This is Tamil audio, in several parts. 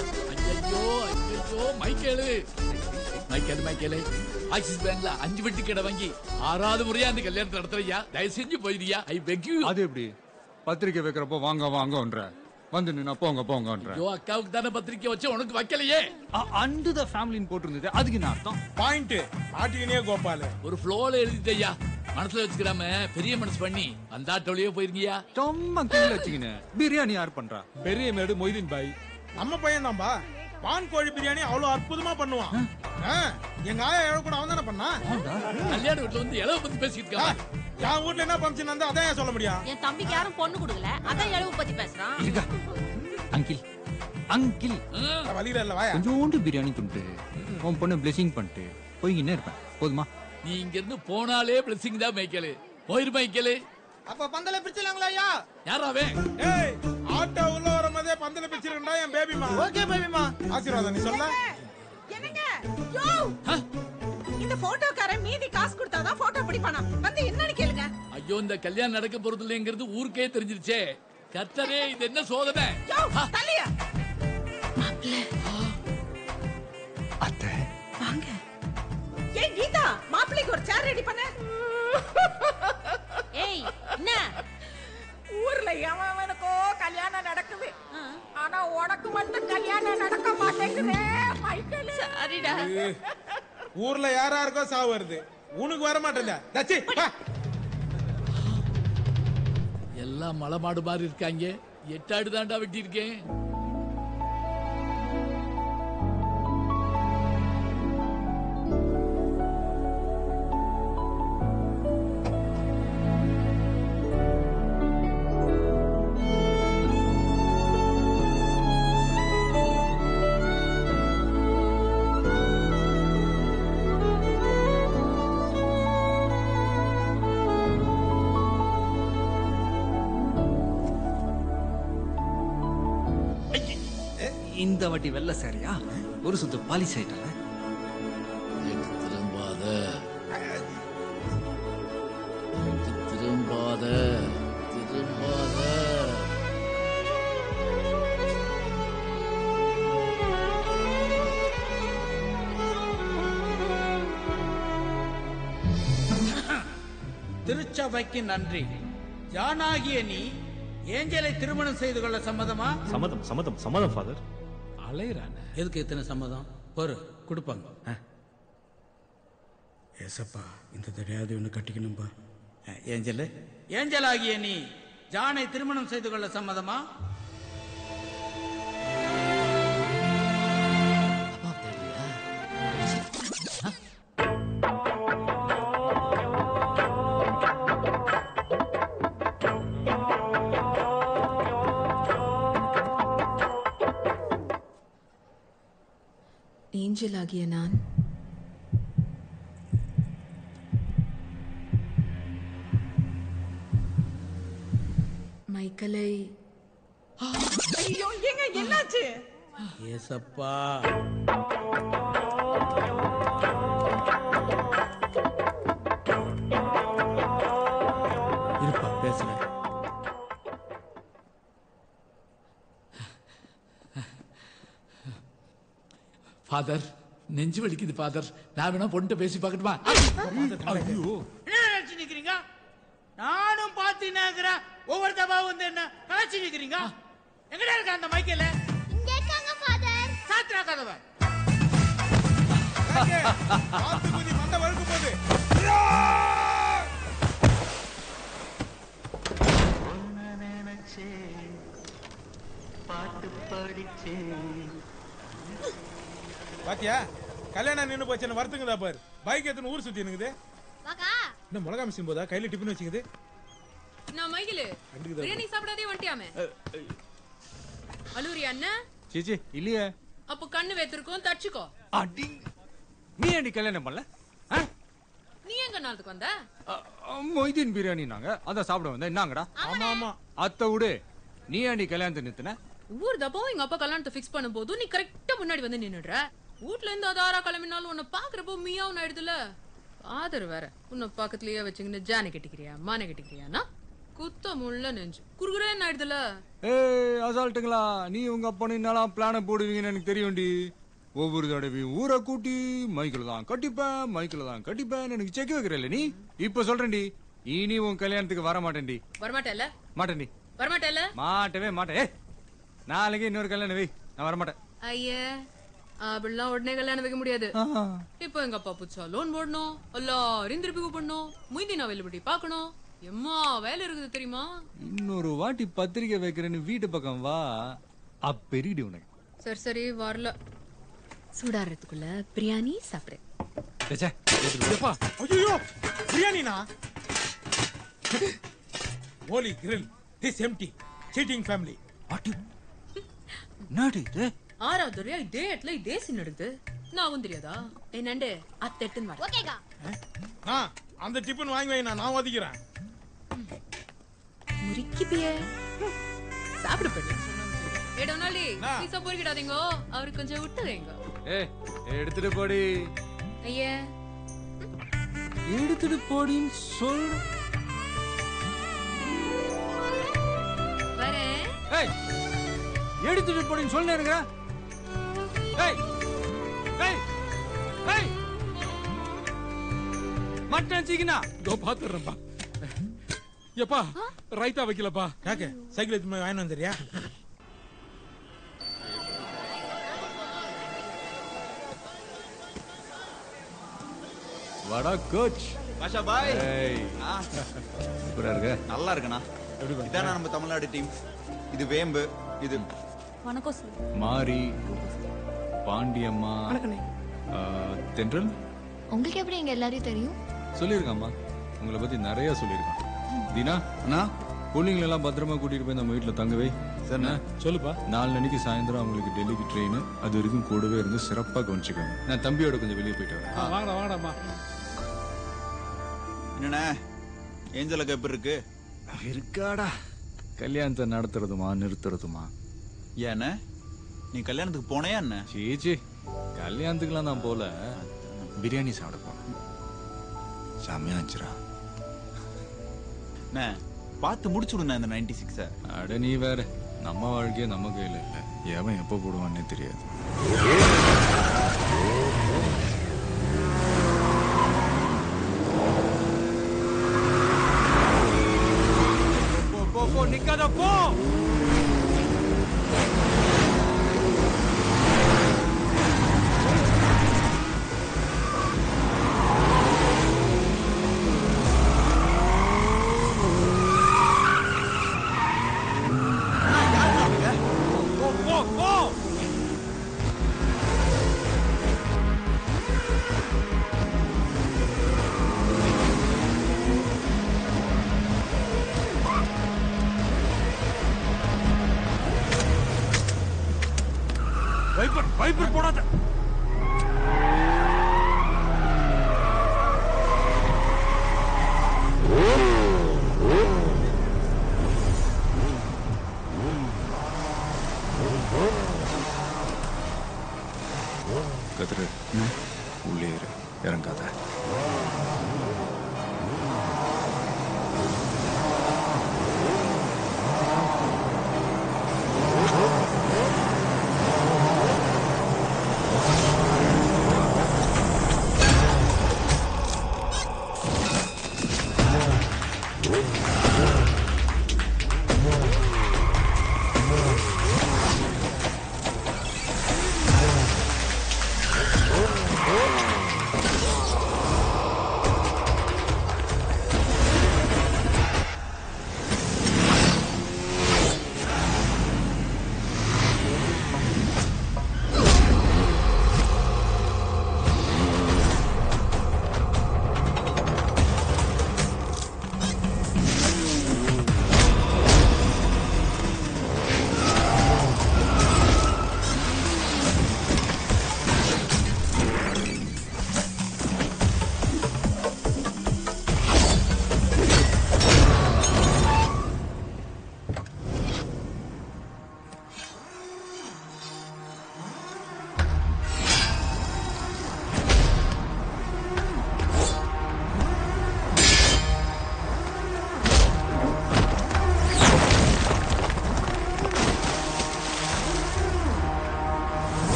ஐயா ஐயோ ஐயோ மைக்கேலு மைக்கேலு மைக்கேலு ஆக்சிஸ் பேங்க்ல அஞ்சு வெட்டி கடை வாங்கி ஆறாவது முறையா அந்த கல்யாணத்தை நடத்துறியா தயவு செஞ்சு போயிரியா ஐ பெக் யூ அது எப்படி பத்திரிக்கை வைக்கிறப்போ வாங்க வாங்கன்ற வந்து நின்னா போங்க போங்கன்ற ஐயோ அக்காவுக்கு தானே பத்திரிக்கை வச்சு உனக்கு வைக்கலையே அண்டு த ஃபேமிலின்னு போட்டிருந்தது அதுக்கு என்ன அர்த்தம் பாயிண்ட் மாட்டிக்கினே கோபாலு ஒரு ஃப்ளோல எழுதிட்டய்யா மனசுல வச்சுக்கிறாம பெரிய மனசு பண்ணி வந்தாட்டோலயே போயிருங்கயா சும்மா கீழே வச்சுக்கின்னு பிரியாணி யார் பண்றா பெரிய மேடு மொய்தீன் பாய் நம்ம பையன் தான்பா பான் கோழி பிரியாணி அவ்வளவு அற்புதமா பண்ணுவான் ஆ, எங்க ஆயா எவ்வளவு கூட அவன் தானே பண்ணா கல்யாண வீட்டுல வந்து இளவு பத்தி பேசிட்டு ஆ, இருக்காங்க என் வீட்ல என்ன ஃபங்க்ஷன் இருந்தா அதான் ஏன் சொல்ல முடியும் என் தம்பிக்கு யாரும் பொண்ணு கொடுக்கல அதான் எழுவு பத்தி பேசுறான் இருக்கா அங்கிள் அங்கிள் வழியில இல்ல வாயா கொஞ்சோண்டு பிரியாணி துண்டு உன் பொண்ணு பிளெஸிங் பண்ணிட்டு போய்கின்னே இருப்பேன் போதுமா நீ இங்க இருந்து போனாலே பிளஸிங் தான் மைக்கேலு போயிரு மைக்கேலு அப்ப பந்தல பிரிச்சலாங்களா ஐயா யாராவே ஏய் ஆட்டோ உள்ள வரும்போதே பந்தல பிரிச்சிருக்கா என் பேபிமா ஓகே பேபிமா ஆசீர்வாதம் நீ சொல்ல என்னங்க யோ இந்த போட்டோக்காரன் மீதி காசு கொடுத்தாதான் போட்டோ பிடிப்பானா வந்து என்னன்னு கேளுங்க ஐயோ இந்த கல்யாணம் நடக்க போறது இல்லைங்கிறது ஊருக்கே தெரிஞ்சிருச்சே கர்த்தரே இது என்ன சோதனை யோ தள்ளியா அத்தை வாங்க ஏய் கீதா மாப்பிள்ளைக்கு ஒரு சேர் ரெடி பண்ண ஏய் என்ன ஊர்ல எவன் எவனுக்கோ கல்யாணம் நடக்குது ஆனா உனக்கு மட்டும் கல்யாணம் நடக்க மாட்டேங்குதே மைக்கேல் சரிடா ஊர்ல யாரா இருக்கோ சாவு வருது உனக்கு வர மாட்டேங்க தச்சி வா. எல்லாம் மலை மாடு மாதிரி இருக்காங்க எட்டாடு தாண்டா வெட்டி இருக்கேன் இந்த வாட்டி வெள்ள சரியா ஒரு சுத்து பாலிஸ் ஆயிட்டல திரும்பாத திரும்பாத திரும்பாத திருச்சபைக்கு நன்றி ஜானாகிய நீ ஏஞ்சலை திருமணம் செய்து கொள்ள சம்மதமா சம்மதம் சம்மதம் சம்மதம் ஃபாதர் அலையறானே எதுக்கு இத்தனை சம்மதம் ஒரு கொடுப்பாங்க ஏசப்பா இந்த தெரியாது ஒன்று கட்டிக்கணும்பா ஏஞ்சல் ஏஞ்சல் ஆகிய நீ ஜானை திருமணம் செய்து கொள்ள சம்மதமா ஏஞ்சல் ஆகிய நான் மைக்கேலை ஐயோ ஏங்க என்னாச்சு ஏசப்பா இருப்பா பேசுறேன் ஃபாதர் நெஞ்சு வலிக்குது ஃபாதர் நான் வேணா பொண்ணு பேசி பார்க்கட்டுமா என்ன நினைச்சு நிக்கிறீங்க நானும் பார்த்து இருக்கிறேன் ஒவ்வொரு தபா வந்து என்ன கலாச்சி நிக்கிறீங்க எங்கடா இருக்க அந்த மைக்கேல சாத்திரா கதவை பார்த்து குதி மண்டை வழுக்கு போகுது பாத்தியா கல்யாணம் நின்னு போச்சுன்னு வருத்துங்கதா பாரு பைக் எடுத்துன்னு ஊர் சுத்தி இருக்குது என்ன மிளகா மிஷின் போதா கையில டிஃபன் வச்சுக்குது நான் மைக்கேலு கண்டுக்குதா பிரியாணி சாப்பிடாதே வந்துட்டியாமே அலூரி அண்ணன் சீச்சி இல்லையே அப்போ கண்ணு வைத்திருக்கோம் தச்சுக்கோ அடி நீ ஏன்டி கல்யாணம் பண்ணல ஆ? நீ எங்க நாளுக்கு வந்த அ, அ, மொய்தீன் பிரியாணி நாங்க அதான் சாப்பிட வந்தேன் என்னங்கடா ஆமா ஆமா அத்தை விடு நீ ஏன்டி கல்யாணத்தை நிறுத்தின ஒவ்வொரு தப்பாவும் எங்க அப்பா கல்யாணத்தை ஃபிக்ஸ் பண்ணும்போது நீ கரெக்டா முன்னாடி வந்து நின்னுடுற வீட்ல இருந்து அதாரா கிளம்பினாலும் உன்னை பாக்குறப்போ மியாவும் ஆயிடுதுல ஆதர் வேற உன்னை பக்கத்துலயே வச்சுக்கின்னு ஜானை கட்டிக்கிறியா மானை கட்டிக்கிறியானா குத்த முள்ள நெஞ்சு குறுகுறேன்னு ஆயிடுதுல ஏய் அசால்ட்டுங்களா நீ உங்க அப்பனு என்னலாம் பிளான போடுவீங்கன்னு எனக்கு தெரியும்டி ஒவ்வொரு தடவையும் ஊரை கூட்டி மைக்கில் தான் கட்டிப்பேன் மைக்கில் தான் கட்டிப்பேன் எனக்கு செக் வைக்கிறல்ல நீ இப்ப சொல்றேன்டி இனி உன் கல்யாணத்துக்கு வர மாட்டேன்டி வரமாட்டேல்ல மாட்டேன்டி வரமாட்டேல்ல மாட்டவே மாட்டேன் ஏய், நாளைக்கு இன்னொரு கல்யாணம் வை நான் வர மாட்டேன் ஐயே அப்படிலாம் உடனே கல்யாணம் வைக்க முடியாது இப்போ எங்க அப்பா புதுசா லோன் போடணும் எல்லாரையும் திருப்பி கூப்பிடணும் முய்தி அவைலபிலிட்டி பார்க்கணும் எம்மா வேலை இருக்குது தெரியுமா இன்னொரு வாட்டி பத்திரிக்கை வைக்கிறேன்னு வீட்டு பக்கம் வா அப்பெரிடி உனக்கு சரி சரி வரல சூடாடுறதுக்குள்ள பிரியாணி சாப்பிடுறேன் ச்சே, எடுத்துட்டு போ. எப்பா ஐயோ பிரியாணினா ஓலி grill this empty cheating family பாட்டி என்னடி இது ஆறாவதுரையா இதே இடத்துல இதே சீன் எடுக்குது நான் தெரியாதா என்னண்டு அத்தெட்டுன்னு வர ஆ அந்த டிஃபன் வாங்கி வை நான் நான் ஒதுக்கிறேன் முறிக்கிப்பியே சாப்பிட போயிடலாம் ஏ டொனால்டி என்ன? பீஸா பொறிக்கிடாதீங்க அவருக்கு கொஞ்சம் விட்டு வைங்க ஏய் எடுத்துட்டு போடி ஐயே எடுத்துட்டு போடின்னு சொல் வரேன் ஏய் எடுத்துட்டு போடின்னு சொல்ல இருங்க ஏய் ஏய் ஏய் மட்டன் சிக்கனா இதோ பாத்துறேன்ப்பா எப்பா ரைத்தா வைக்கலப்பா யாಕೆ சைக்கிள் எடுத்து போய் வாங்கிட்டு வந்துறியா வடா கோச் பாஷா பாய் ஏய் ஆ, சூப்பரா இருக்க நல்லா இருக்குண்ணா இதானே நம்ம தமிழ்நாடு டீம் இது வேம்பு இது வணக்கம் சார் மாரி பாண்டியம்மா ஆ, தென்றல் உங்களுக்கு எப்படி எங்க எல்லாரையும் தெரியும் சொல்லியிருக்காம்மா உங்களை பத்தி நிறைய சொல்லியிருக்கான் தீனா அண்ணா பிள்ளைங்களை எல்லாம் பத்திரமா கூட்டிட்டு போய் நம்ம வீட்டுல தங்க வை சரிண்ணா சொல்லுப்பா நாலு அன்னைக்கு சாயந்தரம் அவங்களுக்கு டெல்லிக்கு ட்ரெயின் அது வரைக்கும் கூடவே இருந்து சிறப்பா கவனிச்சுக்கோங்க நான் தம்பியோட கொஞ்சம் வெளியே போயிட்டு வரேன் ஆ, வாங்கடா வாங்கடாம்மா என்னண்ணே ஏஞ்சலுக்கு எப்படி இருக்கு இருக்காடா கல்யாணத்தை நடத்துறதுமா நிறுத்துறதுமா ஏண்ணே நீ கல்யாணத்துக்கு போனையா என்ன சீச்சி கல்யாணத்துக்குலாம் நான் போல பிரியாணி சாப்பிட போனேன் செம்மையா இருந்துச்சுடா அண்ணே பார்த்து முடிச்சுடுண்ணே இந்த நைன்டி சிக்ஸை அட நீ வேற நம்ம வாழ்க்கையே நம்ம கையில இல்ல எவன் எப்போ போடுவான்னே தெரியாது போ போ போ நிக்காத போ போ போ போ வைப்பர் வைப்பர் போடாத கதிரு உள்ளே இரு இறங்காத ஆ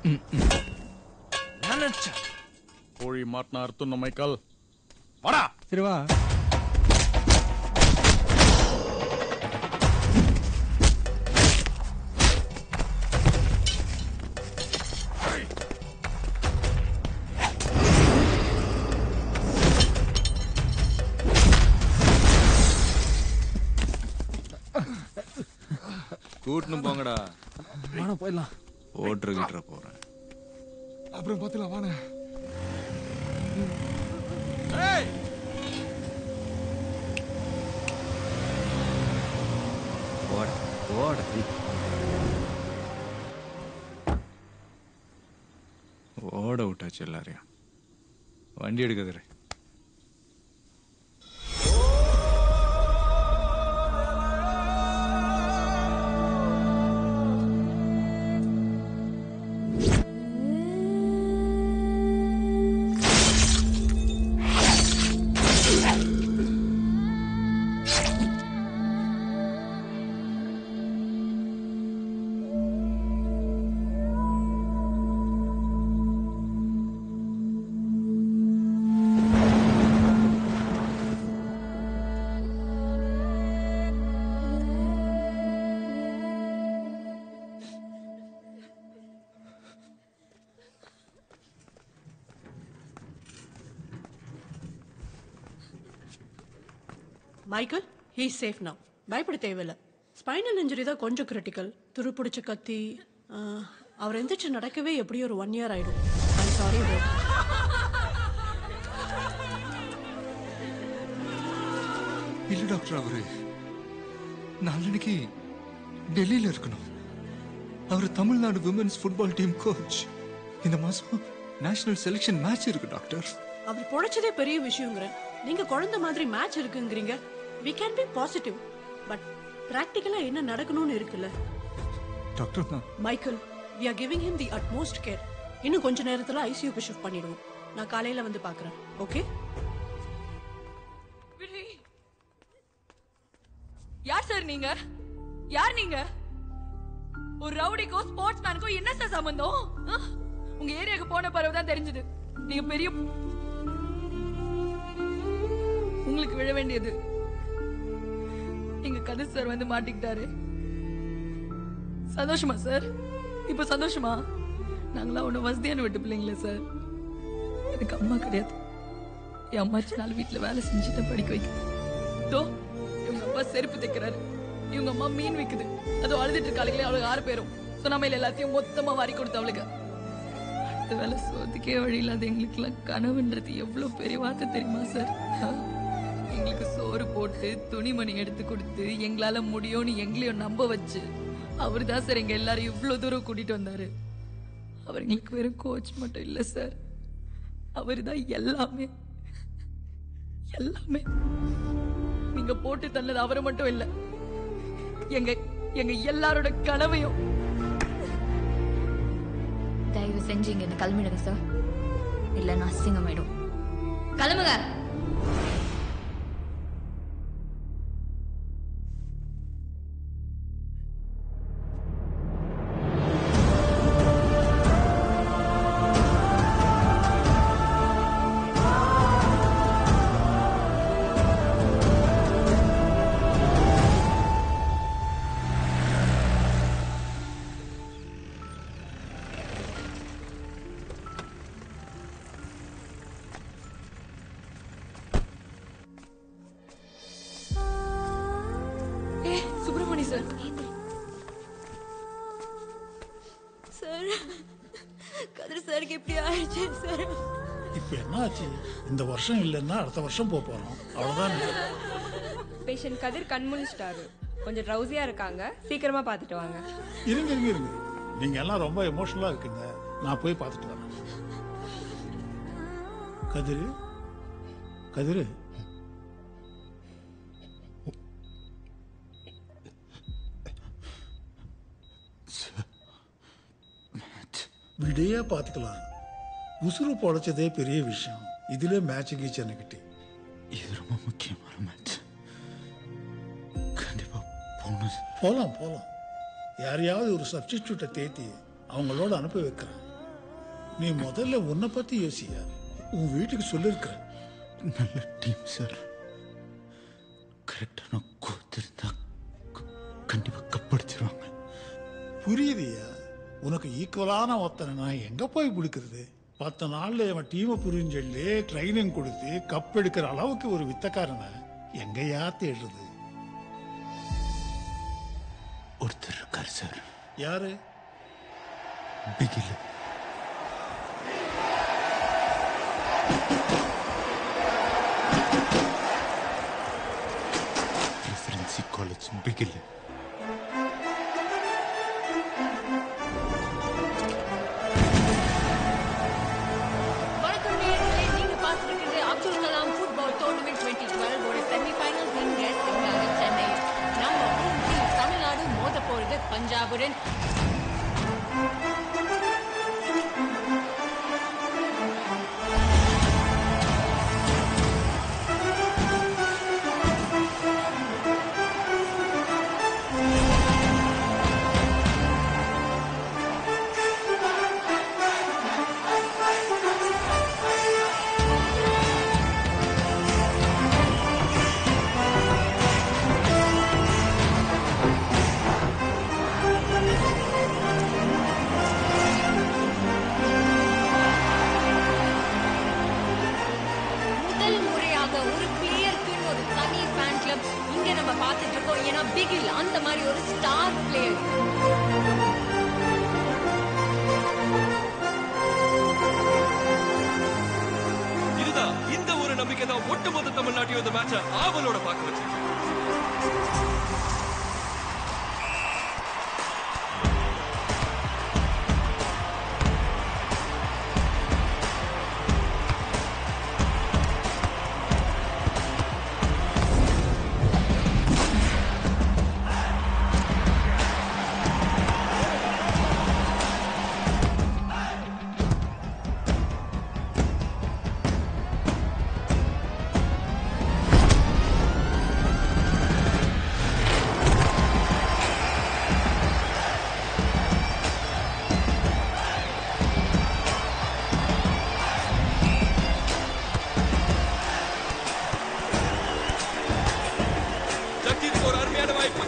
நினைச்சேன் கோழி மாட்டினா அறுத்துணும் மைக்கேல் வாடா சரி வா கூட்டுன்னு போங்கடா வாடா போயிடலாம் ஓட்டுருக்கிட்ட போறேன் அப்புறம் பார்த்துலாம் வாடா ஓட ஓட ஓட விட்டாச்சு எல்லாரையும் வண்டி எடுக்குதுரு மைக்கேல் ஹீ சேஃப் நவ் பயப்பட தேவையில்ல ஸ்பைனல் இன்ஜுரி தான் கொஞ்சம் கிரிட்டிக்கல் துருப்பிடிச்ச கத்தி ஆஹ், அவர் எந்திரிச்சு நடக்கவே எப்படியும் ஒரு ஒன் இயர் ஆயிடும் ஐ சாரி இல்ல டாக்டர் அவரு நாளன்னைக்கு டெல்லியில இருக்கணும் அவர் Tamil Nadu women's football team coach இந்த மாசம் நேஷனல் செலெக்ஷன் மேட்ச் இருக்கு டாக்டர் அவர் பொழைச்சதே பெரிய விஷயங்கிற நீங்க குழந்தை மாதிரி மேட்ச் இருக்குங்கிறீங்க we can be positive but பிராக்டிக்கலா என்ன நடக்கணும்னு இருக்குல்ல டாக்டர் நான் Michael we are giving him the utmost care இன்னும் கொஞ்ச நேரத்துல ஐசியூக்கு ஷிஃப்ட் பண்ணிடுவோம் நான் காலையில வந்து பார்க்கறேன் ஓகே யார் சார் நீங்க யார் நீங்க ஒரு ரவுடிக்கும் ஸ்போர்ட்ஸ் மேனுக்கும் என்ன சார் சம்பந்தம் ஆ? உங்க ஏரியாக்கு போன பிறகு தான் தெரிஞ்சது நீங்க பெரிய உங்களுக்கு விழ வேண்டியது எங்க கதிர் சார் வந்து மாட்டிக்கிட்டாரு சந்தோஷமா சார் இப்ப சந்தோஷமா நாங்களாம் ஒன்றும் வசதியான விட்டு பிள்ளைங்களே சார் எனக்கு அம்மா கிடையாது என் அம்மாச்சி நாலு வீட்டுல வேலை செஞ்சுட்டு படிக்க வைக்க தோ இவங்க அப்பா செருப்பு தைக்கிறாரு இவங்க அம்மா மீன் விக்குது அதோ அழுதுட்டு இருக்காளுங்களே அவளுக்கு ஆறு பேரும் சொன்னாமையில எல்லாத்தையும் மொத்தமா வாரி கொடுத்து அவளுக்கு அடுத்த வேலை சோத்துக்கே வழி இல்லாத எங்களுக்குலாம் கனவுன்றது எவ்வளவு பெரிய வார்த்தை தெரியுமா சார் ஆ? எங்களுக்கு சோறு போட்டு துணிமணி எடுத்து கொடுத்து எங்களால முடியும்னு எங்களையும் நம்ப வச்சு அவர் தான் சார் எங்க எல்லாரும் இவ்வளவு தூரம் கூட்டிட்டு வந்தாரு அவர் எங்களுக்கு வெறும் கோச் மட்டும் இல்ல சார் அவர் தான் எல்லாமே எல்லாமே நீங்க போட்டு தள்ளது அவரை மட்டும் இல்ல எங்க எங்க எல்லாரோட கனவையும் தயவு செஞ்சு இங்க இருந்து கிளம்பிடுங்க சார் இல்லைன்னா அசிங்கமாயிடும் கிளம்புங்க ஏ சுப்பிரமணி சார் சார் கதிர் சாருக்கு இப்படி ஆயிடுச்சு சார் இப்போ என்ன ஆச்சு இந்த வருஷம் இல்லைன்னா அடுத்த வருஷம் போக போறோம் அவ்வளவுதான் பேஷண்ட் கதிர் கண் முழிச்சிட்டாரு கொஞ்சம் ட்ரௌசியா இருக்காங்க சீக்கிரமா பார்த்துட்டு வாங்க இருங்க இருங்க இருங்க நீங்க எல்லாம் ரொம்ப எமோஷனலா இருக்கீங்க நான் போய் பார்த்துட்டு வரேன் கதிரு கதிரு விடையா பார்த்துக்கலாம் உசுறு பொழைச்சதே பெரிய விஷயம் இதுல மேட்ச் கீச்சு எனக்கிட்டு இது ரொம்ப முக்கியமான மேட்ச் கண்டிப்பா போகணும் போலாம் போலாம் யாரையாவது ஒரு சப்ஸ்டிடியூட்டை தேத்தி அவங்களோட அனுப்பி வைக்கிறேன் நீ முதல்ல உன்னை பத்தி யோசியா உன் வீட்டுக்கு சொல்லிருக்கிற நல்ல டீம் சார் கரெக்டான கோத்து இருந்தா கண்டிப்பா கப்படிச்சிருவாங்க புரியுதுயா உனக்கு ஈக்குவலான ஒருத்தனை நான் எங்க போய் பிடிக்கிறது பத்து நாள்ல அவன் டீமை புரிஞ்சு ட்ரைனிங் கொடுத்து கப் எடுக்கிற அளவுக்கு ஒரு வித்தக்காரனை எங்கயா தேடுறது ஒருத்தர் இருக்கார் சார் யாரு பிகில் ரெஃபரன்சி காலேஜ் பிகில் வணக்கம் நேயர்களே நீங்க பார்த்துட்டு இருக்கிறது Abdul Kalam football tournament twenty twelve ஒரு செமிஃபைனல்ஸ் இங்க சிங்காரி சென்னை நம்ம home team தமிழ்நாடு மோத போறது பஞ்சாபுடன் முதல் முறையாக ஒரு பிளேயருக்குன்னு ஒரு தனி ஃபேன் கிளப் இங்க நம்ம பார்த்துட்டு இருக்கோம் ஏன்னா பிகில் அந்த மாதிரி ஒரு ஸ்டார் பிளேயர் இதுதான் இந்த ஒரு நம்பிக்கை தான் ஒட்டுமொத்த தமிழ்நாட்டையும் இந்த மேட்ச ஆவலோட பார்க்க வச்சிருக்கு ஜக்கீருக்கு ஒரு அருமையான வாய்ப்பு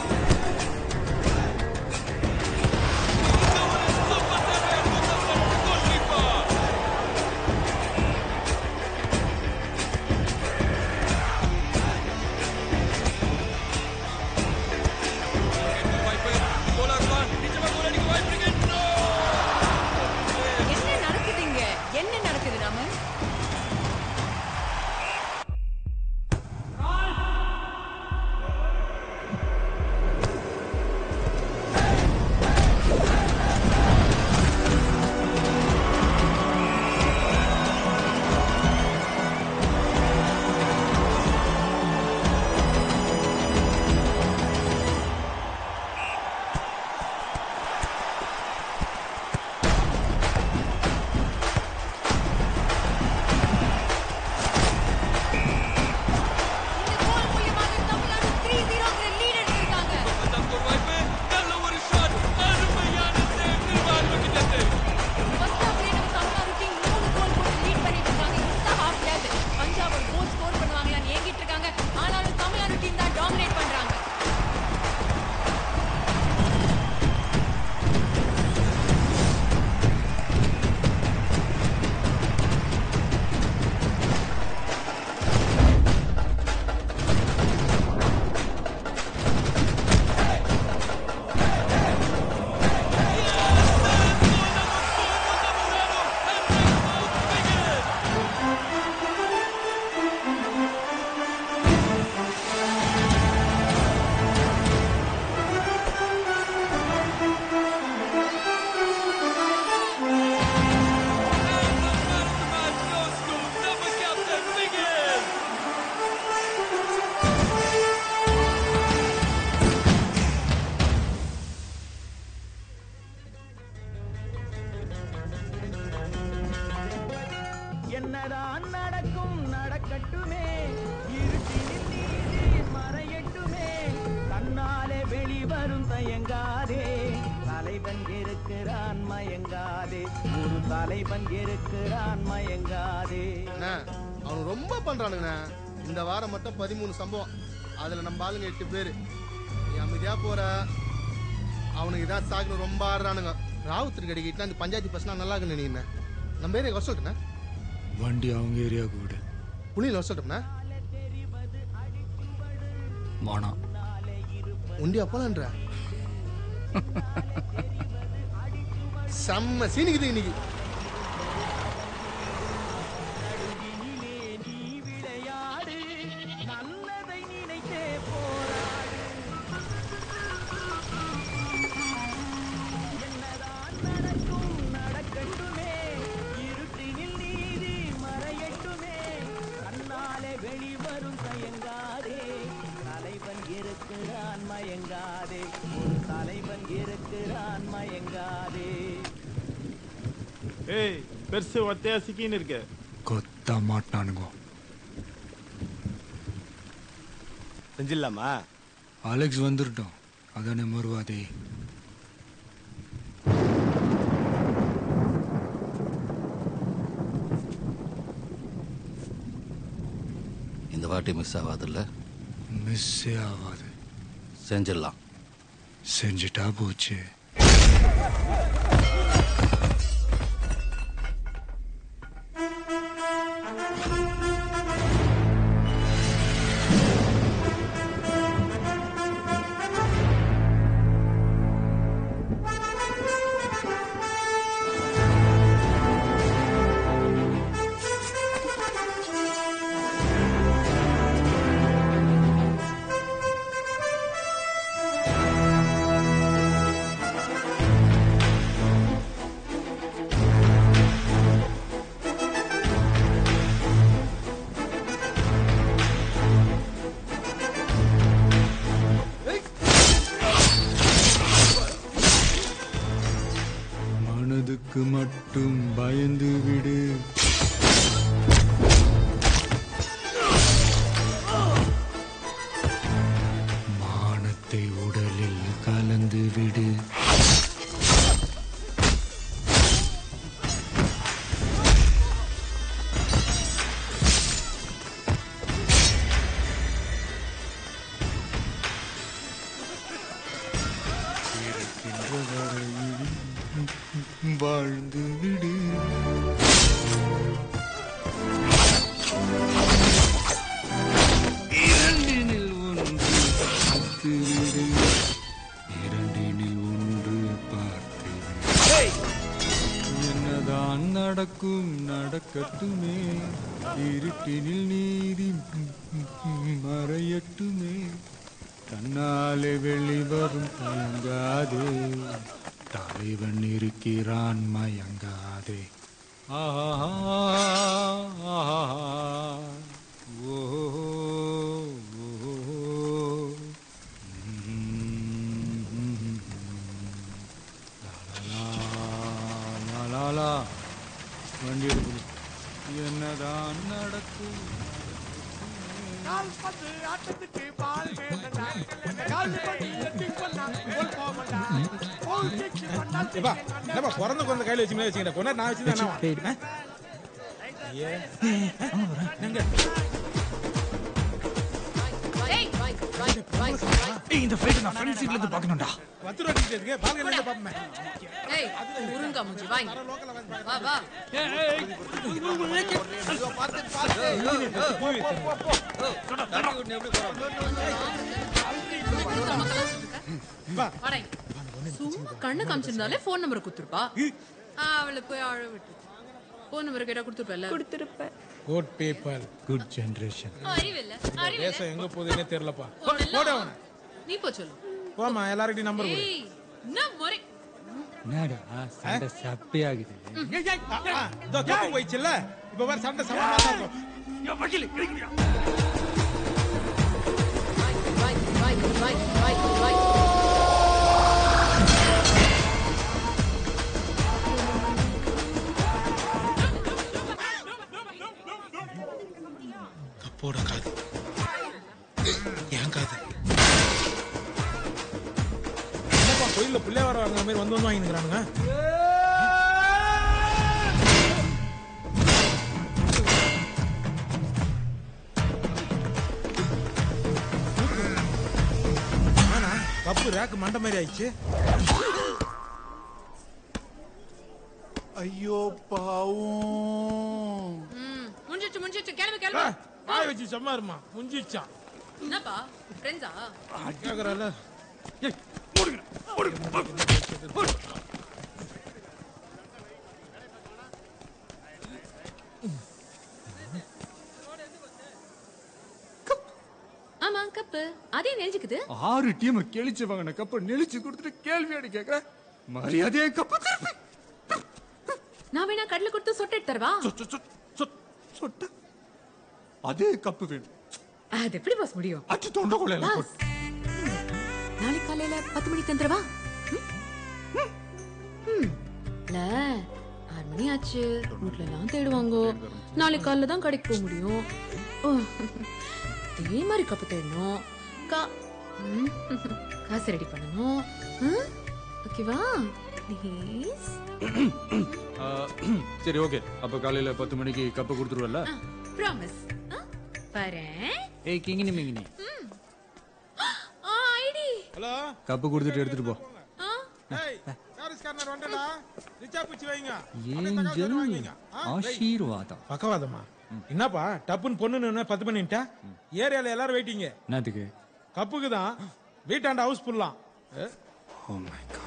என்ன நடக்குது இங்க என்ன நடக்குது ராமன் பஞ்சாப் ஒரு கோல் ஸ்கோர் பண்ணுவாங்களான்னு ஏங்கிட்டு இருக்காங்க ஆனாலும் தமிழ்நாடு டீம் தான் டாமினேட் பண்றாங்க என்னதான் நடக்கும் நடக்கட்டுமே இருட்டினில் நீதி மறையட்டுமே தன்னாலே வெளிவரும் தயங்காதே தலை மனிதன் இருக்கிறான் மயங்காதே ஒரு தலைவன் இருக்கிறான் மயங்காதே அண்ணா, அவனுங்க ரொம்ப பண்றானுங்கண்ணா இந்த வாரம் மட்டும் பதிமூணு சம்பவம் அதுல நம்ம ஆளுங்க எட்டு பேரு நீ அமைதியா போற அவனுக்கு இதான் சாக்குன்னு ரொம்ப ஆடுறானுங்க ராவுத்தர் கடிக்கிட்டு அந்த பஞ்சாயத்து பசங்க நல்லா இருக்குன்னு நினைக்கிறேன் நம்ம ஏரியா வர சொல்லிட்டேண்ணா வண்டி அவங்க ஏரியாவுக்கு விடு புனியில் வர சொல்லிட்டோம்ண்ணா வானாம் உண்டியா போலன்ற செம்ம சீனிக்குது இன்னைக்கு விளையாடு நல்லதை நினைத்தே போராடு என்னதான் நடக்கும் நடக்கட்டுமே இருட்டினில் நீதி மறையட்டுமே கண்ணாலே வெளிவரும் தயங்காதே தலைவன் இருக்கிறான் மயங்காதே ஒரு தலைவன் இருக்கிறான் மயங்காதே ஏய் பெருசு ஒத்தையா சிக்கின்னு இருக்க கொத்தா மாட்டினானுங்க செஞ்சிடலாமா அலெக்ஸ் வந்துருட்டோம் அதானே மறுவாதே இந்த வாட்டி மிஸ் ஆகாதுல்ல மிஸ்ஸே ஆகாது செஞ்சிடலாம் செஞ்சுட்டா போச்சு மனதுக்கு மட்டும் பயந்து விடு மானத்தை உடலில் கலந்து விடு இருக்கின்ற வரையில் வாழ்ந்து விடு இரண்டினில் ஒன்று பார்த்து விடு இரண்டினில் ஒன்று பார்த்து விடு என்னதான் நடக்கும் நடக்கட்டுமே இருட்டினில் நீதி மறையட்டுமே தன்னாலே வெளிவரும் தயங்காதே தலைவன் இருக்கிறான் மயங்காதே ஆஹா ஆஹா ஓஹோ லாலா வண்டி எடுக்கணும் என்னதான் நடக்கும் கால்பந்து ஆட்டத்துக்கு பால் வேண்டடா கால்பந்து எட்டிங் பண்ணா கோல் போவண்டா கோல் கிக் பண்ணா ஏப்பா என்னப்பா பிறந்த குழந்தை கையில வச்சு வச்சுக்கிட்ட கொண்டா நான் வச்சு என்ன ஐயே எங்க ஏய் இந்த ஃபைட் நான் ஃப்ரண்ட் சீட்ல இருந்து பார்க்கணும்டா பத்து ரூபா டிக்கெட் இருக்கு பால்கனில இருந்து பாப்போமே ஏய் முருங்கா முஞ்சி வாங்க வா வா வாடா இங்க. சும்மா கண்ணு காமிச்சிருந்தாலே போன் நம்பர் கொடுத்துருப்பா அவளை போய் அழ விட்டு போன் நம்பர் கேட்டா கொடுத்துருப்பல கொடுத்துருப்பேன் கோட் பேப்பர் குட் ஜெனரேஷன் அறிவில்ல அறிவில்ல தேசம் எங்க போகுதுன்னே தெரியலப்பா உன்னெல்லாம் போட அவனை நீ போ சொல்லு போமா எல்லார்கிட்டயும் நம்பர் கொடு ஏய் என்ன முறை என்னடா சண்டை சப்பையாகுது இதோ தூக்கம் போயிடுச்சுல்ல இப்ப வேற சண்டை சமமா தான் இருக்கும் போட காது என் காது என்னப்பா கோயில் கோயில்ல பிள்ளை வர வாங்குற மாதிரி வந்து வந்து வாங்கிக்கிறானுங்க கப்பு ரேக்கு மண்டை மாதிரி ஆயிடுச்சு ஐயோ பாவம் ம், முடிஞ்சிச்சு முடிஞ்சிச்சு கிளம்பு கிளம்பு வாய் வச்சு சும்மா இருமா முஞ்சிச்சான் என்னப்பா ஃப்ரெண்ட்ஸா கேக்குறல ஆமா கப்பு அதே நெஞ்சுக்குது ஆறு டீம் கெளிச்சு வாங்கின கப்ப நெளிச்சு கொடுத்துட்டு கேள்வி அடி கேக்குற மரியாதையை கப்ப திருப்பி நான் வேணா கடலை கொடுத்து சொட்டு எடுத்து தரவா சொட்ட அதே கப்பு வேணும் அது எப்படி பாஸ் முடியும் அச்சு தொண்டை கொள்ளையில பாஸ் நாளைக்கு காலையில பத்து மணிக்கு தந்துடவா ம்? ம். இல்ல ஆறு மணி ஆச்சு வீட்ல எல்லாம் தேடுவாங்க நாளைக்கு காலைல தான் கடைக்கு போக முடியும் ஓ, இதே மாதிரி கப்பு தேடணும் கா ம். காசு ரெடி பண்ணணும் ம்? ஓகேவா ப்ளீஸ் ஆ, சரி ஓகே அப்ப காலையில பத்து மணிக்கு கப்ப கொடுத்துருவல்ல ப்ராமிஸ் வரேன் ஏய் கிங்கினி மிங்கினி ஆ ஐடி ஹலோ கப்பு கொடுத்துட்டு எடுத்துட்டு போ ஏய் பாரிஸ் கார்னர் வந்துடா ரிச்சா பிடிச்சி வைங்க ஏஞ்சல் ஆசீர்வாதம் பக்கவாதமா என்னப்பா டப்புன்னு பொண்ணு பத்து பண்ணிட்டா ஏரியால எல்லாரும் வெயிட்டிங்க என்னத்துக்கு கப்புக்கு தான் வீட்டாண்ட ஹவுஸ் ஃபுல்லாம் ஓ மை காட்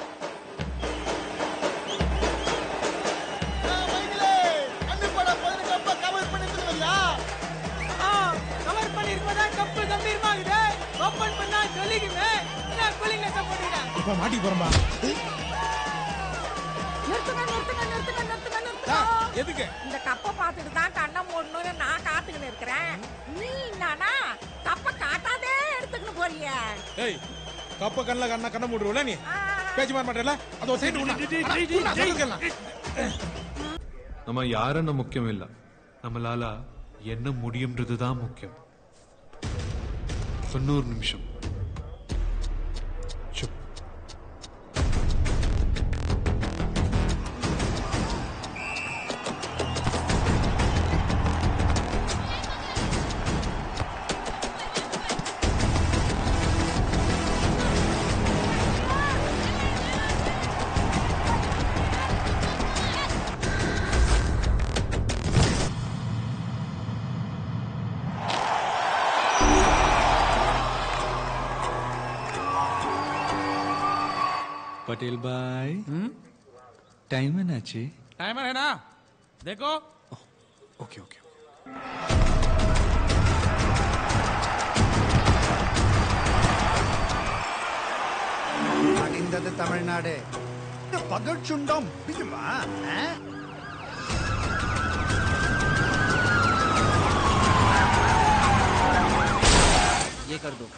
கவர் பண்ணிருப்பதா கப்பு கம்பீரமாகுது ஓபன் பண்ணா சொல்லிக்குமே நான் கூலிங் நெஸ் போட்டுறேன் இப்ப மாட்டி போறோம்பா நிறுத்துங்க நிறுத்துங்க நிறுத்துங்க நிறுத்துங்க நிறுத்துங்க எதுக்கு இந்த கப்பை பார்த்துட்டு தான் கண்ணை மூடணும்னு நான் காத்துக்கிட்டு இருக்கிறேன் நீ என்னன்னா கப்பை காட்டாதே எடுத்துக்கிட்டு போறிய ஏய் கப்ப கண்ணில் கண்ணா கண்ண மூடுறல நீ பேச்சு மாற மாட்டேல அது ஒரு சைடு நம்ம யாருன்னு முக்கியம் இல்ல நம்மளால என்ன முடியும்ன்றது தான் முக்கியம் தொண்ணூறு நிமிஷம் சுப் पटेल भाई टाइम है नाची टाइमर है ना देखो ओके ओके அணிந்தது தமிழ்நாடு பகற்சுண்டம் பிடிக்குமா ये कर दो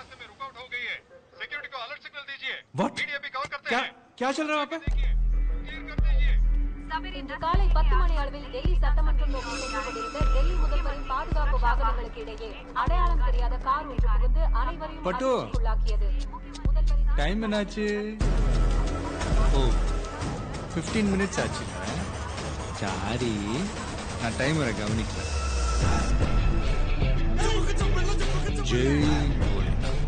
What? क्या क्या चल रहा है वहाँ पे இன்று காலை பத்து மணி அளவில் டெல்லி சட்டமன்றம் நோக்கி சென்று கொண்டிருந்த டெல்லி முதல்வரின் பாதுகாப்பு வாகனங்களுக்கு இடையே அடையாளம் தெரியாத கார் ஒன்று புகுந்து அனைவரையும் பட்டு. அதிர்ச்சிக்குள்ளாக்கியது टाइम है नाची ஓ ஃபிஃப்டீன் மினிட்ஸ் ஆச்சு சாரி நான் டைமரை கவனிக்கல ஜெய் भोलेनाथ।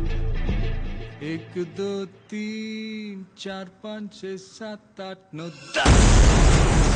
एक दो तीन चार पाँच छः सात आठ नौ दस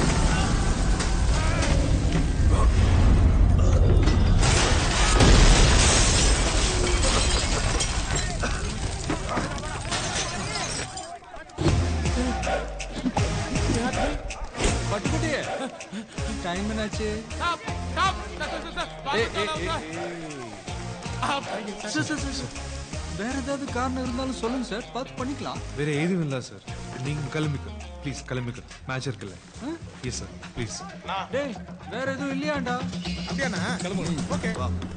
பட்டுக்குட்டியே டைம் என்னாச்சு स्टॉप स्टॉप स्टॉप ஏய், ஏய், ஏய், ஏய். Sir, sir, sir, sir. வேற ஏதாவது காரணம் இருந்தாலும் சொல்லுங்க சார் பார்த்து பண்ணிக்கலாம் வேற எதுவும் இல்ல சார் நீங்க கிளம்பிக்க ப்ளீஸ் கிளம்பிக்க மேட்ச் இருக்குல்ல எஸ் சார் ப்ளீஸ் டேய் வேற எதுவும் இல்லையாண்டா அப்படியாண்ணா கிளம்புங்க ஓகே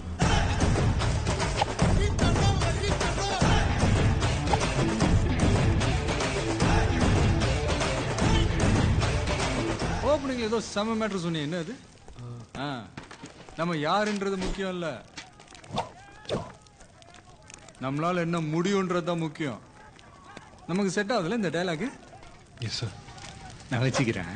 ஓப்பனிங்ல ஏதோ செம மேட்ரு சொன்னீங்க என்ன அது ஆ, நம்ம யாருன்றது முக்கியம் இல்ல நம்மளால என்ன முடியும்ன்றது தான் முக்கியம் நமக்கு செட் ஆகுதுல இந்த டயலாக் எஸ் சார் நான் வச்சுக்கிறேன்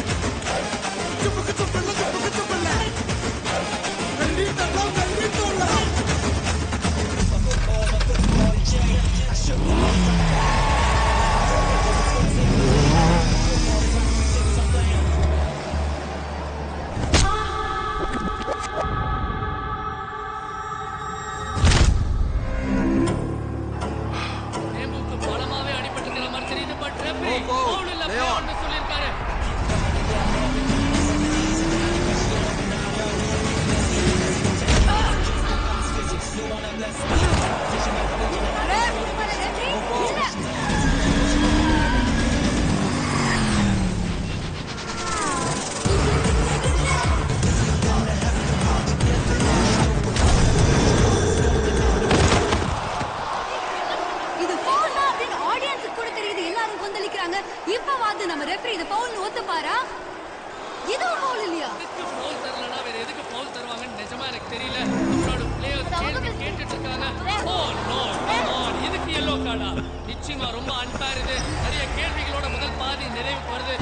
நேமுக்கு பலமாவே அடிபட்டிருக்கிற மாதிரி தெரியுது பட் ரெஃபரி ஃபவுல் இல்ல ஃபவுல்னு சொல்லிருக்காரு இது ஃபவுல் தான் அப்படின்னு ஆடியன்ஸுக்கு கூட தெரியுது எல்லாரும் கொந்தளிக்கிறாங்க இப்ப வாது நம்ம ரெஃபரி இது ஃபவுல்னு ஒத்துப்பாரா இதுவும் ஃபவுல் இல்லையா எதுக்கு ஃபவுல் தரலனா வேற எதுக்கு ஃபவுல் தருவாங்கன்னு நிஜமா எனக்கு தெரியல நம்மளோட பிளேயர்ஸ் கேள்வி கேட்டுட்டு இருக்காங்க ஓ நோ கம் ஆன் இதுக்கு எல்லோ கார்டா நிச்சயமா ரொம்ப அன்பேர் இது நிறைய கேள்விகளோட முதல் பாதி நிறைவுக்கு வருது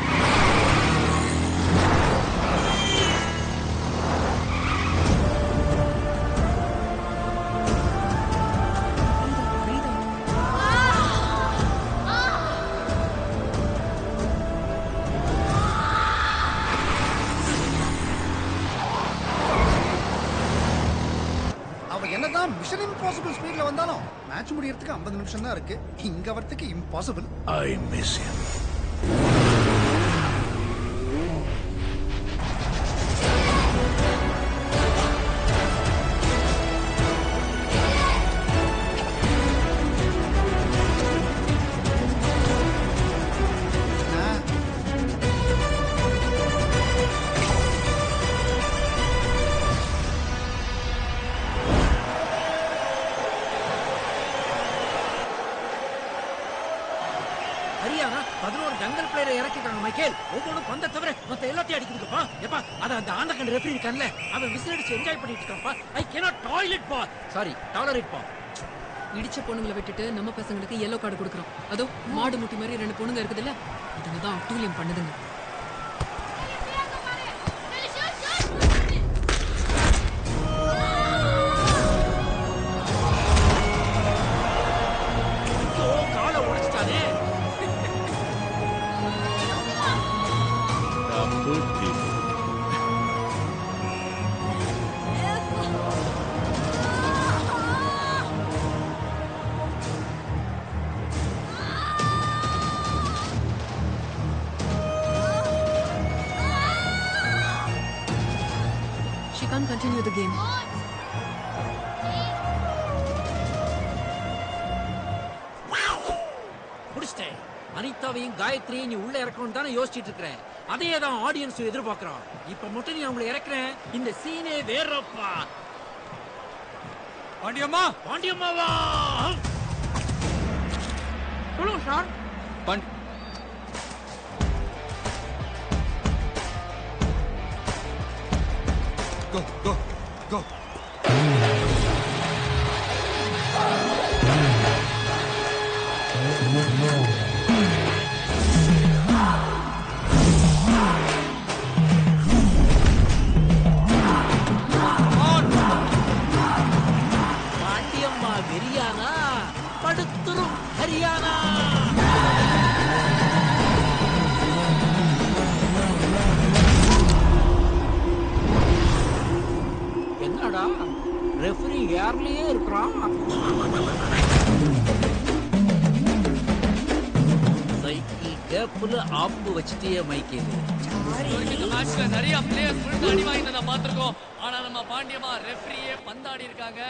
அவ என்னதான் மிஷன் இம்பாசிபிள் ஸ்பீட்ல வந்தாலும் மேட்ச் முடியறதுக்கு 50 நிமிஷம் தான் இருக்கு இங்க வரதுக்கு impossible I miss him Haryana பதினோரு ஜங்கல் பிளேயரை இறக்கிட்டாங்க மைக்கேல் ஒவ்வொன்றும் பந்த தவிர மத்த எல்லாத்தையும் அடிக்குதுப்பா எப்பா அத அந்த ஆண்டகன் ரெஃபரி இருக்கான்ல அவன் விசில் அடிச்சு என்ஜாய் பண்ணிட்டு இருக்கான்ப்பா ஐ கேனாட் டாய்லெட் பா சாரி டாலரேட் பா இடிச்ச பொண்ணுங்களை விட்டுட்டு நம்ம பசங்களுக்கு எல்லோ கார்டு கொடுக்குறோம் அதோ மாடு முட்டி மாதிரி ரெண்டு பொண்ணுங்க இருக்குதுல்ல அதுங்க தான் அட்டூழியம் பண்ணுதுங்க ஐயோ காலை உடைச்சிட்டானே She can't continue the game. முடிச்சிட்டேன் அனிதாவையும் காயத்ரியும் நீ உள்ள இறக்கணும் தானே யோசிச்சிட்டு இருக்கிறேன் அதே தான் ஆடியன்ஸ் எதிர்பார்க்கறான் இப்ப மட்டும் நீ அவங்களை இறக்குறேன் இந்த சீனே வேறப்பா பாண்டியம்மா பாண்டியம்மாவா சொல்லுங்க sir Pandi Go, go, go. Pandiyamma வெறியானா படுத்துரும் ஹரியானா என்னடா ரெஃபரி ஏர்லயே இருக்கிறான் சைக்கிள் கேப்ல ஆப்பு வச்சுட்டே மைக்கேல் இந்த மேட்ச்ல நிறைய பிளேயர்ஸ் விழுந்து அடி வாங்கினதை பார்த்திருக்கோம் ஆனா நம்ம பாண்டியமா ரெஃப்ரியே பந்தாடி இருக்காங்க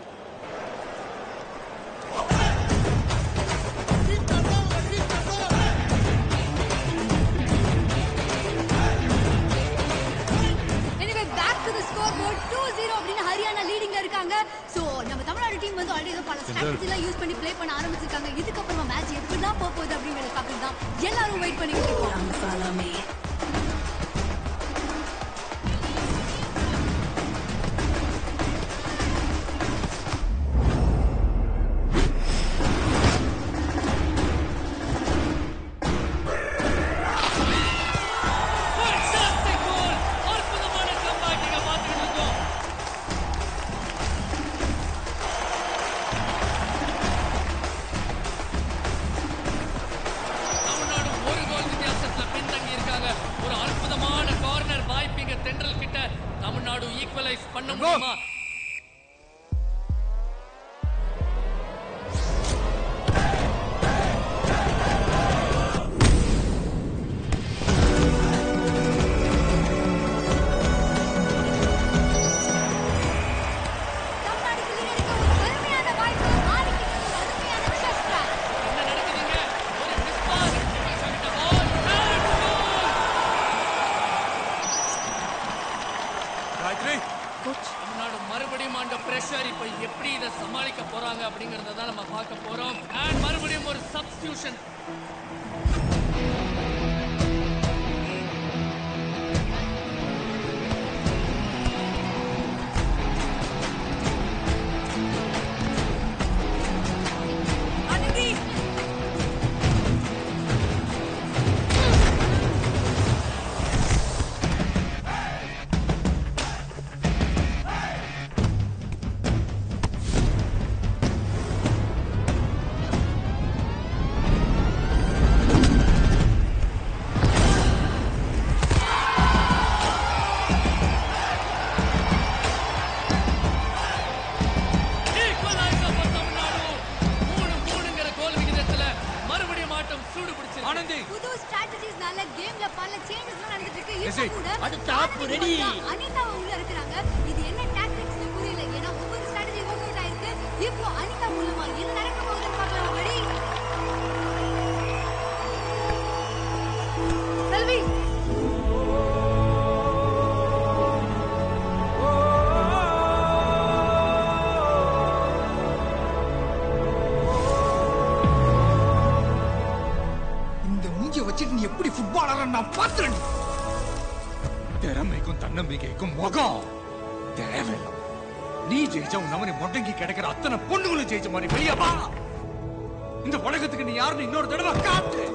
anyway back to the score board 2-0 அப்படின்னு ஹரியானா லீடிங்ல இருக்காங்க சோ நம்ம தமிழ்நாடு டீம் வந்து ஆல்ரெடி பல ஸ்ட்ராட்டஜி எல்லாம் யூஸ் பண்ணி ப்ளே பண்ண ஆரம்பிச்சிருக்காங்க இதுக்கப்புறமா மேட்ச் எப்படி தான் போக போகுது அப்படிங்கறத பார்க்கறது தான் எல்லாரும் வெயிட் பண்ணிட்டு இருக்கோம் சாலாமே பண்ண முடியுமா காயத்ரி தமிழ்நாடு மறுபடியும் அந்த பிரஷர் இப்ப எப்படி இதை சமாளிக்க போறாங்க அப்படிங்கறத தான் நம்ம பார்க்க போறோம் அண்ட் மறுபடியும் ஒரு சப்ஸ்டியூஷன் Equalizer for தமிழ்நாடு. மூணு மூணுங்கிற கோல் விகிதத்துல மறுபடியும் ஆட்டம் சூடு பிடிச்சிருக்கு. ஆனந்தி புது ஸ்ட்ராட்டஜிஸ்னால கேம்ல பல சேஞ்சஸ் நடந்துட்டு இருக்கு எஸ்ஐ, இப்போ கூட அது top ready. அனிதா உள்ள இருக்கிறாங்க இது என்ன டாக்டிக்ஸ்னு புரியல ஏன்னா ஒவ்வொரு ஸ்ட்ராட்டஜி ஒர்க் அவுட் ஆயிருக்கு இப்போ அனிதா மூலமா என்ன நடக்க போகுதுன்னு பார்க்கலாம் ரெடி செல்வி இந்த மூஞ்சிய வச்சுட்டு நீ எப்படி ஃபுட்பாலர் நான் பார்த்துறேன் திறமைக்கும் தன்னம்பிக்கைக்கும் முகம் தேவையில்லை நீ ஜெயிச்சா உன் அவனை முடங்கி கிடக்கிற அத்தனை பொண்ணுங்களும் ஜெயிச்ச மாதிரி வெளியே வா இந்த உலகத்துக்கு நீ யாருன்னு இன்னொரு தடவை காட்டு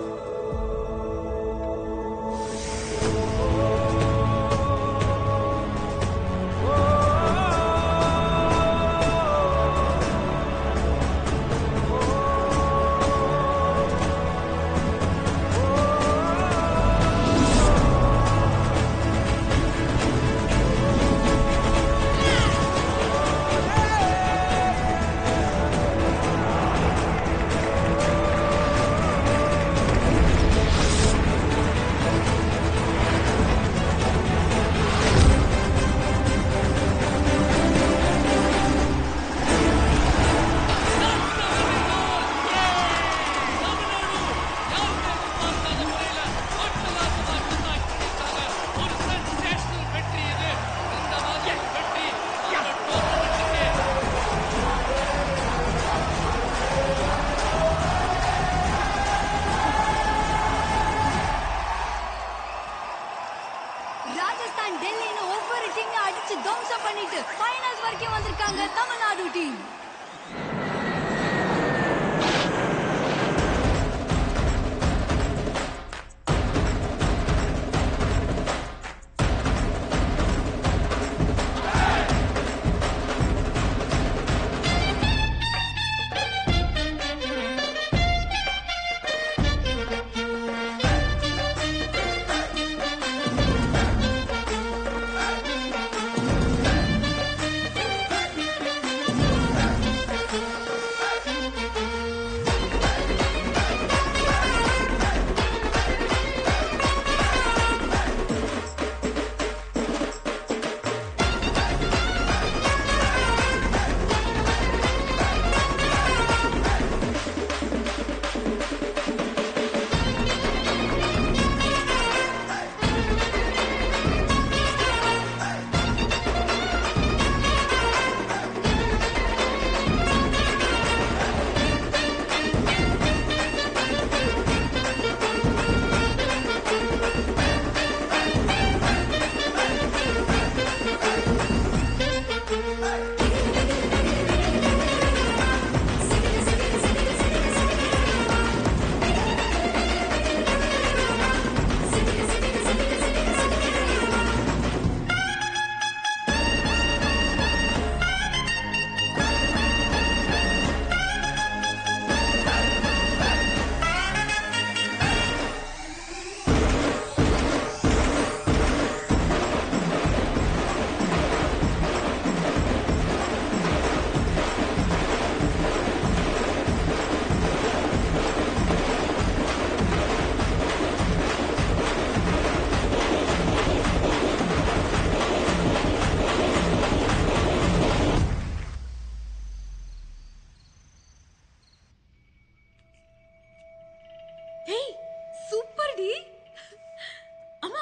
ஒரு sensational வெற்றி இது இந்த மாதிரி வெற்றி இந்த டோர்னமெண்ட்டுக்கு ராஜஸ்தான் டெல்லின்னு ஒவ்வொரு டீம் அடிச்சு தம்சம் பண்ணிட்டு ஃபைனல்ஸ் வரைக்கும் வந்திருக்காங்க தமிழ்நாடு டீம்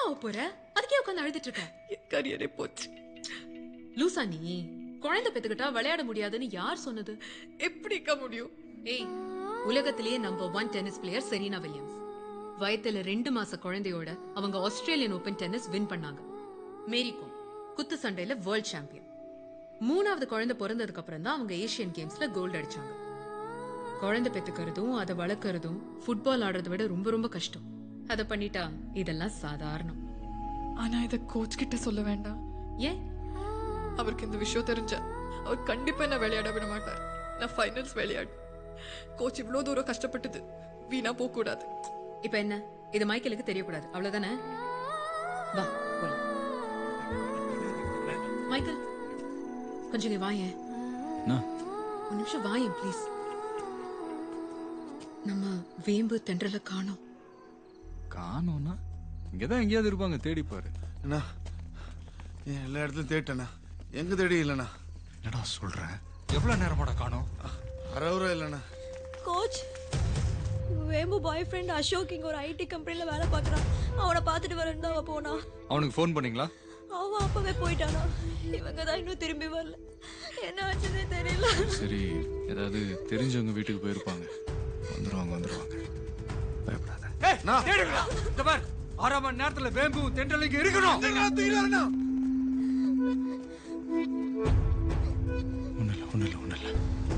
ஆக போற அதுக்கே உட்காந்து அழுதுட்டு இருக்க கரியரே போச்சு லூசா நீ குழந்தை பெத்துக்கிட்டா விளையாட முடியாதுன்னு யார் சொன்னது எப்படிக்கா முடியும் ஏய் உலகத்திலேயே number one tennis player Serena Williams வயத்துல ரெண்டு மாச குழந்தையோட அவங்க ஆஸ்திரேலியன் ஓபன் டென்னிஸ் வின் பண்ணாங்க மேரி கோம் குத்து சண்டையில வேர்ல்ட் சாம்பியன் மூணாவது குழந்தை பிறந்ததுக்கு அப்புறம் தான் அவங்க ஏசியன் கேம்ஸ்ல கோல்டு அடிச்சாங்க குழந்தை பெத்துக்கிறதும் அதை வளர்க்கறதும் ஃபுட்பால் ஆடுறதை விட ரொம்ப ரொம்ப கஷ்டம் அதை பண்ணிட்டா இதெல்லாம் சாதாரணம் ஆனா இத கோச் கிட்ட சொல்ல வேண்டாம் ஏன் அவருக்கு இந்த விஷயம் தெரிஞ்சா அவர் கண்டிப்பா என்ன விளையாட விட மாட்டார் நான் ஃபைனல்ஸ் விளையாடு கோச் இவ்வளவு தூரம் கஷ்டப்பட்டது வீணா போக கூடாது இப்ப என்ன இது மைக்கேலுக்கு தெரியக்கூடாது அவ்வளவுதானே வா போலாம் மைக்கேல் கொஞ்சம் நீ வாயேன் ஒரு நிமிஷம் வாயேன் ப்ளீஸ் நம்ம வேம்பு தென்றல காணோம் காணோம்னா இங்கதான் எங்கேயாவது இருப்பாங்க தேடி பாரு அண்ணா ஏன் எல்லா இடத்துலயும் தேட்டண்ணா எங்க தேடி இல்லைண்ணா என்னடா சொல்ற எவ்வளவு நேரமாடா காணோம் அறவுரா இல்லைண்ணா கோச் வேம்பு பாய் ஃப்ரெண்ட் அசோக் இங்க ஒரு ஐடி கம்பெனில வேலை பார்க்கறான் அவனை பார்த்துட்டு வரேன்னு தான் அவ போனா அவனுக்கு ஃபோன் பண்ணீங்களா அவன் அப்பவே போயிட்டானா இவங்க தான் இன்னும் திரும்பி வரல என்ன ஆச்சுன்னே தெரியல சரி ஏதாவது தெரிஞ்சவங்க வீட்டுக்கு போயிருப்பாங்க வந்துருவாங்க வந்துருவாங்க பயப்படாத தேடுங்கடா இந்த பார் ஆறாம் மணி நேரத்துல வேம்பு தென்றல் இருக்கணும் ஒண்ணு இல்ல ஒண்ணு இல்ல ஒண்ணு இல்ல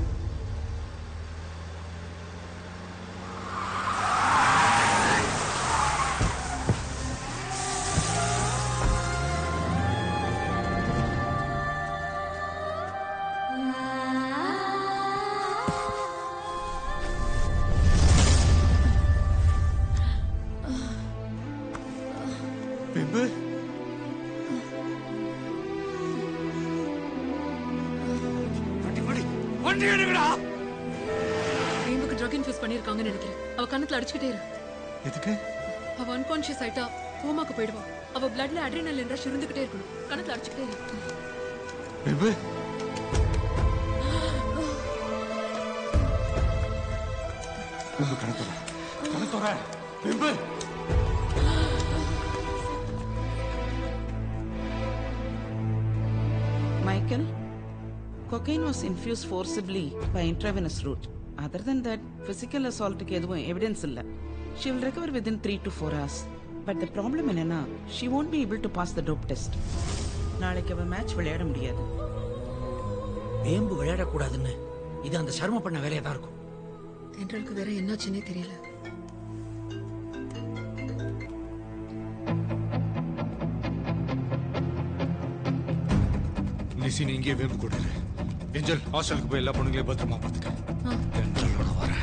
வேம்பு வண்டி வண்டி வண்டி எடுங்கடா வேம்புக்கு ட்ரக் இன்ஃபியூஸ் பண்ணிருக்காங்கன்னு நினைக்கிறேன் அவ கண்ணத்துல அடிச்சுக்கிட்டே இரு எதுக்கு அவ அன்கான்ஷியஸ் ஆயிட்டா கோமாக்கு போயிடுவா அவ பிளட்ல அட்ரினல் ரஷ் இருந்துகிட்டே இருக்கணும் கணத்துல அடிச்சுக்கிட்டே இரு வேம்பு வேம்பு கணத்தோட கணத்தோட வேம்பு Michael, cocaine was infused forcibly by intravenous route. Other than that, physical assault க்கு எதுவும் எவிடன்ஸ் இல்ல she will recover within three to four hours but the problem என்னன்னா she won't be able to pass the dope test நாளைக்கு அவ மேட்ச் விளையாட முடியாது வேம்பு விளையாடக்கூடாதுன்னு இது அந்த சர்ம பண்ண வேலையா தான் இருக்கும் தென்றலுக்கு வேற என்னாச்சுன்னே தெரியல லிசி நீ இங்கே வேம்பு கூட இரு. ஏஞ்சல் ஹாஸ்டலுக்கு போய் எல்லா பொண்ணுங்களையும் பத்திரமா பாத்துக்க தென்றலோட வரேன்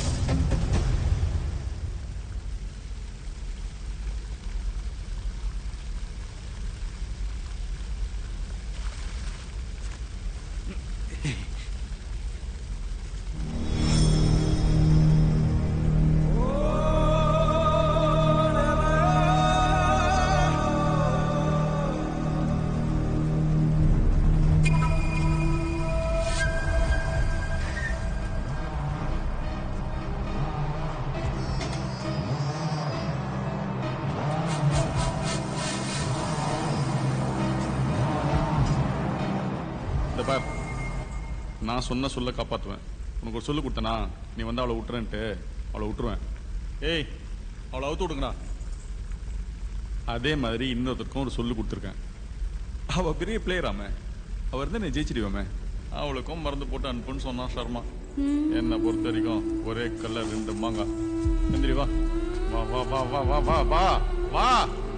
இந்த பார் நான் சொன்ன சொல்ல காப்பாற்றுவேன் உனக்கு ஒரு சொல்லு கொடுத்தனா நீ வந்து அவளை விட்டுறேன்ட்டு அவளை விட்டுருவேன் ஏய் அவளை அவுத்து விடுங்கடா அதே மாதிரி இன்னொருத்தருக்கும் ஒரு சொல்லு கொடுத்துருக்கேன் அவ பெரிய பிளேயராம அவ இருந்தா நீ ஜெயிச்சிடுவாமே அவளுக்கும் மறந்து போட்டு அனுப்புன்னு சொன்னான் சர்மா என்னை பொறுத்த வரைக்கும் ஒரே கல்ல ரெண்டு மாங்கா எந்திரி வா வா வா வா வா வா வா வா வா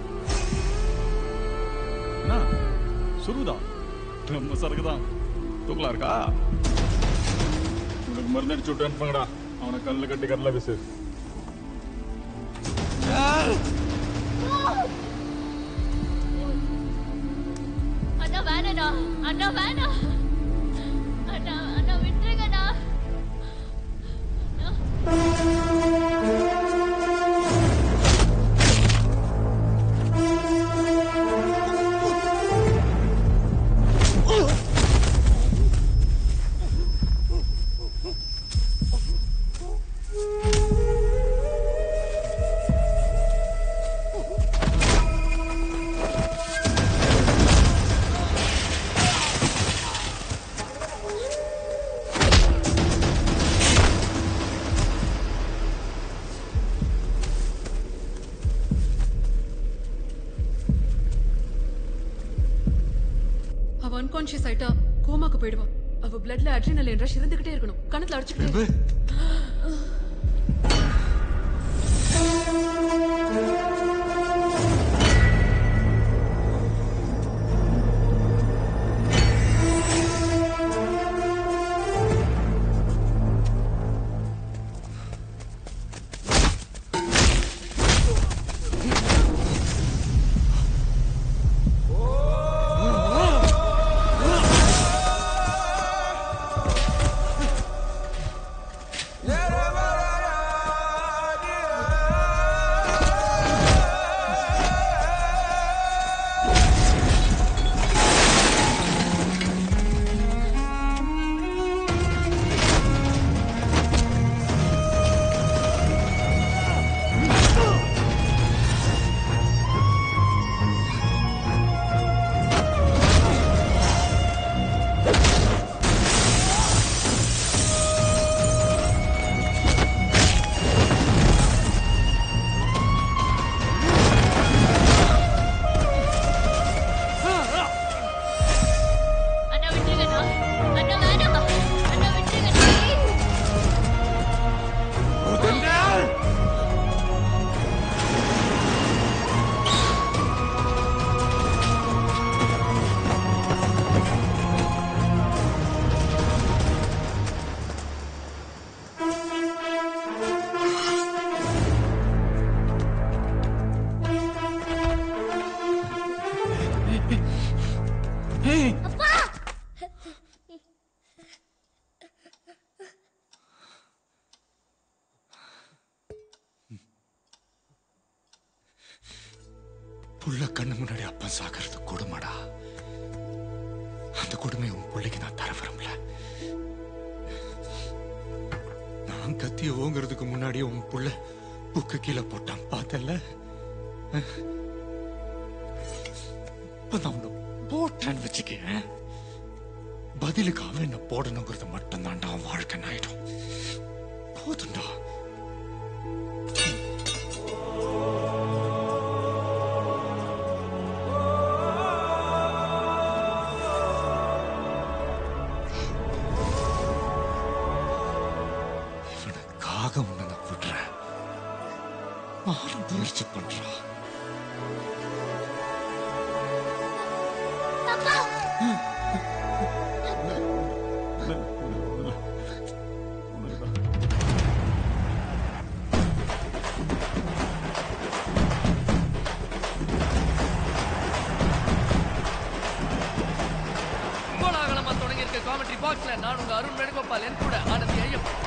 என்ன சுருதா நம்ம சரக்கு தான் தூக்கலா இருக்கா உனக்கு மருந்து அடிச்சு விட்டு அனுப்புங்கடா அவனை கல்ல கட்டி கடல பேசு அண்ணா வேணடா அண்ணா வேணாம் அண்ணா அண்ணா விட்டுருங்கண்ணா ஆ அன்கான்ஷியஸ் ஆயிட்டா கோமாக்கு போயிடுவா அவ பிளட்ல அட்ரினலின் ரஷ் இருந்துகிட்டே இருக்கணும் கணத்துல அடிச்சுக்கிட்டே அண்ணா விட்டுருங்கண்ணா அண்ணா வேணாம் அண்ணா விட்டுருங்க அப்பா புள்ள கண்ணு முன்னாடி அப்பன் சாகிறது கொடுமைடா அந்த கொடுமை உன் பிள்ளைக்கு நான் தர விரும்பல நான் கத்திய ஓங்குறதுக்கு முன்னாடியே உன் புள்ள புக்கு கீழே போட்டான் பார்த்தல இப்ப நான் உன்னை போட்டேன்னு வச்சுக்க பதிலுக்கு அவன் என்ன போடணுங்கிறது மட்டும்தான்டா அவன் வாழ்க்கை ஆயிடும் போதும்டா இவனுக்காக உன்னை நான் விடுறேன் நானும் முயற்சி பண்றா கோலாகலமா தொடங்கி இருக்க காமெண்ட்ரி பாக்ஸ்ல நான் உங்க அருண் வேணுகோபால் என் கூட ஆனந்தி ஐயப்பன்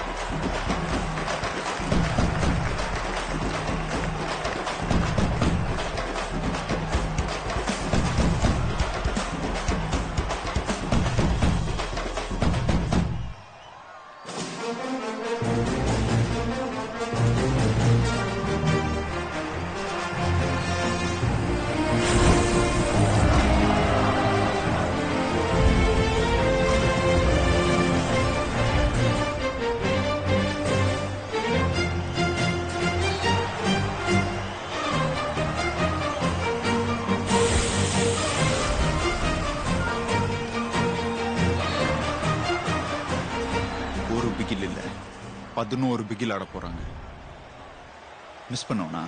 ஒரு பிகில் இல்ல பதினோரு பிகில் ஆட போறாங்க மிஸ் பண்ணோனா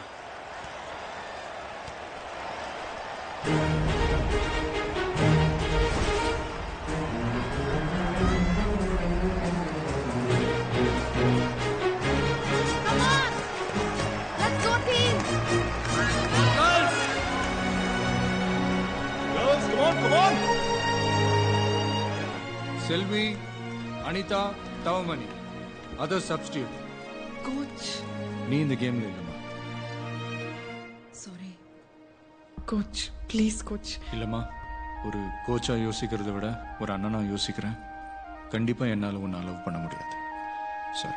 Let's go team! Girls, come on, come on! Selvi Anitha Thavamani other substitute coach நீ இந்த கேம்ல இல்லம்மா சாரி கோச் ப்ளீஸ் கோச் இல்லம்மா ஒரு கோச்சா யோசிக்கிறத விட ஒரு அண்ணனா யோசிக்கிறேன் கண்டிப்பா என்னால உன்னை அலோவ் பண்ண முடியாது சாரி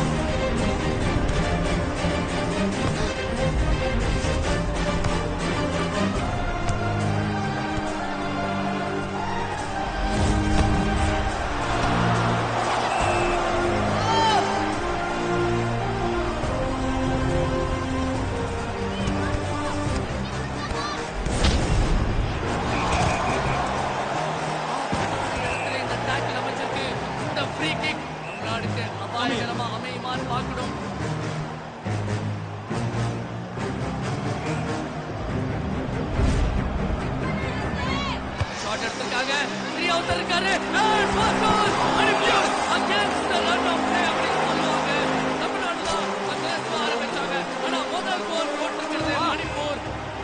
Let's இருக்காங்க த்ரீ அவுட் இருக்காரு And four goals. Manipur against the run of play அப்படின்னு சொல்லுவாங்க தமிழ்நாடு தான் aggressive ஆ ஆரம்பிச்சாங்க ஆனா முதல் கோல் போட்டிருக்கிறது மணிப்பூர்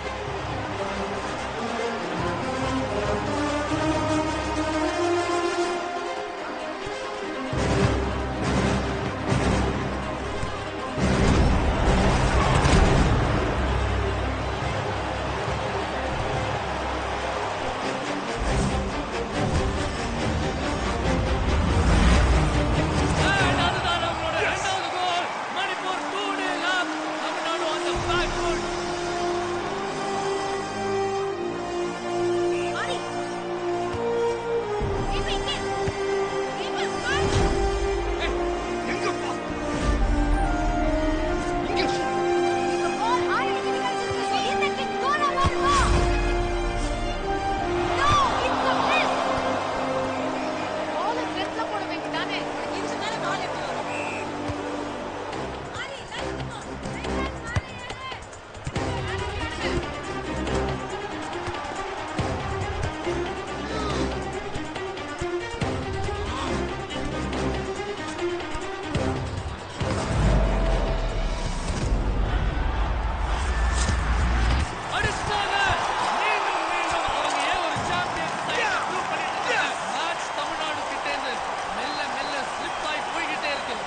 And அதுதான் நம்மளோட இரண்டாவது கோல் மணிப்பூர் டூ டே லாப் Tamil Nadu on the back foot அடிச்சாங்க மீண்டும் மீண்டும் அவங்க ஏன் ஒரு சாம்பியன் சைட ப்ரூவ் பண்ணிட்டு இருக்காங்க மேட்ச் தமிழ்நாடு கிட்ட இருந்து மெல்ல மெல்ல ஸ்லிப் ஆகி போய்கிட்டே இருக்கு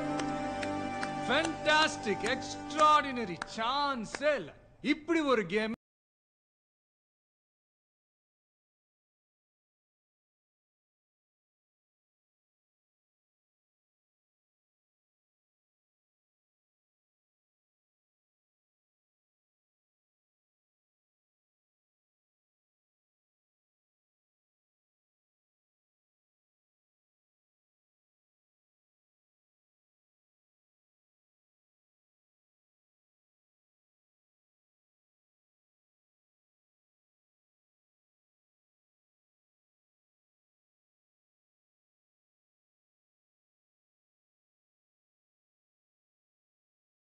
ஃபென்டாஸ்டிக் எக்ஸ்ட்ராடினரி சான்ஸே இல்ல இப்படி ஒரு கேம்